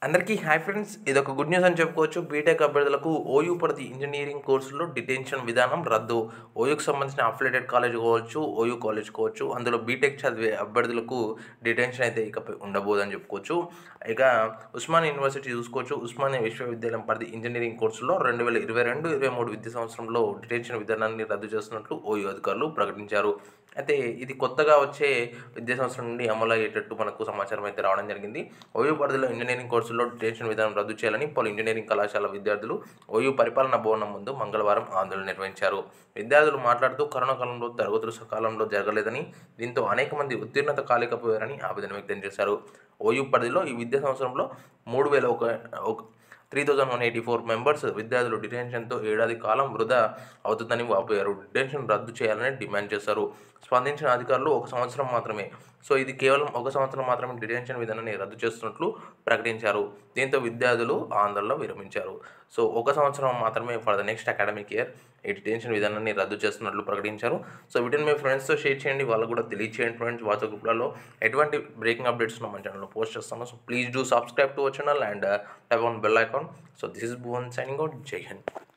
అందరికీ hi friends ఇది ఒక గుడ్ న్యూస్ అని చెప్పుకోవచ్చు బీటెక్ అభ్యర్థులకు ఓయూ పరిధి ఇంజనీరింగ్ కోర్సులో డిటెన్షన్ విధానం రద్దు ఓయూకి సంబంధించిన అఫిలేటెడ్ కాలేజ్ కావచ్చు ఓయూ కాలేజ్ కావచ్చు అందులో బీటెక్ చదివే అభ్యర్థులకు డిటెన్షన్ అయితే ఇకపై ఉండబోదని చెప్పుకోవచ్చు ఇక ఉస్మాన్ యూనివర్సిటీ చూసుకోవచ్చు ఉస్మానియా విశ్వవిద్యాలయం పరిధి ఇంజనీరింగ్ కోర్సులో రెండు వేల ఇరవై రెండు ఇరవై మూడు విద్యా సంవత్సరంలో డిటెన్షన్ విధానాన్ని రద్దు చేస్తున్నట్లు ఓయూ అధికారులు ప్రకటించారు అయితే ఇది కొత్తగా వచ్చే విద్యా సంవత్సరం నుండి అమలు అయ్యేటట్టు మనకు సమాచారం అయితే రావడం జరిగింది ఓయూ పరిధిలో ఇంజనీరింగ్ కోర్సుల్లో డిటెన్షన్ విధానం రద్దు చేయాలని పలు ఇంజనీరింగ్ కళాశాల విద్యార్థులు ఓయూ పరిపాలనా భవనం ముందు మంగళవారం ఆందోళన నిర్వహించారు విద్యార్థులు మాట్లాడుతూ కరోనా కాలంలో తరగతులు సకాలంలో జరగలేదని దీంతో అనేక మంది ఉత్తీర్ణత కాలేకపోయారని ఆవేదన వ్యక్తం చేశారు ఓయూ పరిధిలో ఈ విద్యా సంవత్సరంలో మూడు వేల ఒక ఒక three thousand one eighty four members విద్యార్థులు డిటెన్షన్తో ఏడాది కాలం వృధా అవుతుందని వాపోయారు డిటెన్షన్ రద్దు చేయాలని డిమాండ్ చేశారు స్పందించిన అధికారులు ఒక సంవత్సరం మాత్రమే సో ఇది కేవలం ఒక సంవత్సరం మాత్రమే డిటెన్షన్ విధానాన్ని రద్దు చేస్తున్నట్లు ప్రకటించారు దీంతో విద్యార్థులు ఆందోళన విరమించారు సో ఒక సంవత్సరం మాత్రమే for the next academic year ఈ డిటెన్షన్ విధానాన్ని రద్దు చేస్తున్నట్లు ప్రకటించారు సో వీటిని మీ ఫ్రెండ్స్తో షేర్ చేయండి వాళ్ళకు కూడా తెలియచేయండి ఫ్రెండ్స్ వాట్సాప్ గ్రూప్లలో ఎటువంటి బ్రేకింగ్ అప్డేట్స్ ఉన్న మన ఛానల్లో పోస్ట్ చేస్తాను so please do subscribe to our channel and type on bell icon so this is Bhuvan signing out Jai Hind